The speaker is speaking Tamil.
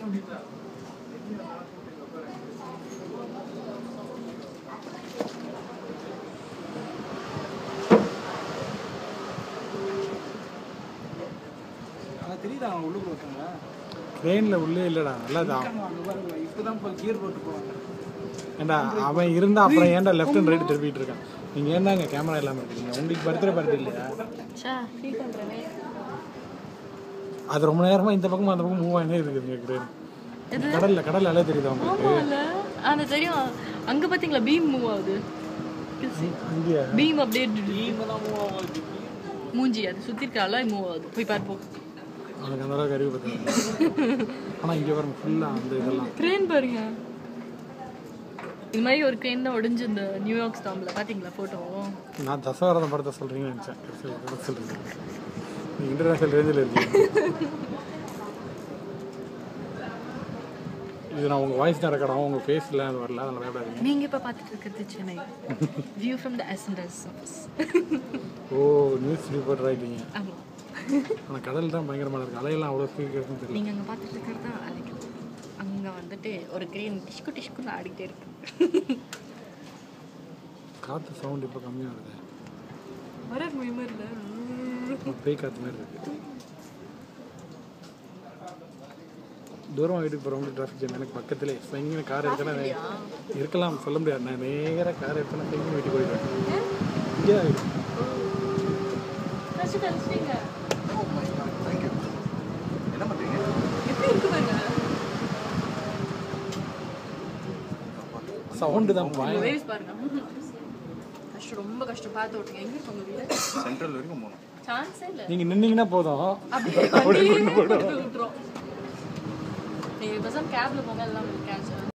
அங்க தெரியுதா அவங்க உள்ளுக்குள்ள ஒருத்தவங்க ட்ரெயினில் உள்ளே இல்லைடா நல்லா தான் அங்க பாருங்க இப்பதான் இப்போ கியர் போட்டு போவாங்க ஏண்டா அவன் இருந்தா அப்புறம் ஏன்டா லெஃப்ட் அண்ட் ரைட் திருப்பிட்டு இருக்கான் நீங்கள் ஏன்டா இங்கே கேமரா இல்லாமல் இருக்கீங்க உங்களுக்கு பர்த்டே பார்ட்டி இல்லையா ஷா ஃபீல் பண்றேனே அது ரொம்ப நேரமா இந்த பக்கமும் அந்த பக்கம் மூவ் ஆகினே இருக்குதுங்க ட்ரெயின் கடல்ல கடல் அலை தெரியுதா உங்களுக்கு ஆமால ஆனா தெரியும் அங்க பாத்தீங்களா பீம் மூவ் ஆகுது இங்கேயா பீம் அப்படியே மூஞ்சி அது சுத்தி இருக்க அலை மூவ் ஆகுது போய் பார்ப்போம் அவனுக்கு அந்த அளவுக்கு அறிவு பத்தாது ஆனால் இங்கே பாருங்க ஃபுல்லாக அந்த இதெல்லாம் ட்ரெயின் பாருங்க இது மாதிரி ஒரு ட்ரெயின் தான் உடைஞ்சு இந்த நியூயார்க் ஸ்டாம்ல பாத்தீங்களா போட்டோ நான் தசவரதம் படத்தை சொல்கிறீங்கன்னு நினச்சேன் கடைசியில் இதை சொல்கிறீங்க நீங்கள் இன்டர்நேஷனல் ரேஞ்சில் இருக்கீங்க இது நான் உங்கள் வாய்ஸ் தான் ரெக்கார்ட் ஆகும் உங்கள் ஃபேஸில் அது வரல அதனால் பயப்படாதீங்க நீங்க இப்ப பாத்துட்டு இருக்கிறது Chennai view from the SNS office oh news reporter ஆகிட்டீங்க ஆமா ஆனால் கடல் தான் பயங்கரமாக இருக்குது அலையெல்லாம் அவ்வளோ ஸ்பீட் இருக்குன்னு தெரியல நீங்க அங்க பாத்துட்டு இருக்கிறது தான் அலைகள் அங்க வந்துட்டு ஒரு கிரீன் டிஷ்கு டிஷ்குன்னு ஆடிட்டே இருக்கு காற்று சவுண்ட் இப்போ கம்மியாக வருது வர முயமா இல்ல பேய் காற்று மாதிரி இருக்கு தூரமாக வீட்டுக்கு போகிறவங்க டிராஃபிக் ஜாம் எனக்கு பக்கத்திலே எங்கேயும் கார் எடுத்தனா இருக்கலாம் சொல்ல முடியாது நான் நேராக கார் எடுத்தனா எங்கேயும் வீட்டுக்கு போயிடுவேன் இங்கே தான் இருக்கு. என்ன பண்றீங்க சவுண்டு தான் பயம் வேவ்ஸ் பாருங்க கஷ்டம் ரொம்ப கஷ்டம் பார்த்து ஓட்டுங்க எங்க இருக்கு உங்க வீடு சென்ட்ரல் வரைக்கும் போகணும் சான்ஸே இல்ல நீங்கள் நின்னீங்கன்னா போதும் அப்படியே வண்டியே கொண்டு போய் விட்டுரும் நீங்க பேசாம கேப்ல போங்க எல்லாம் கேன்சல்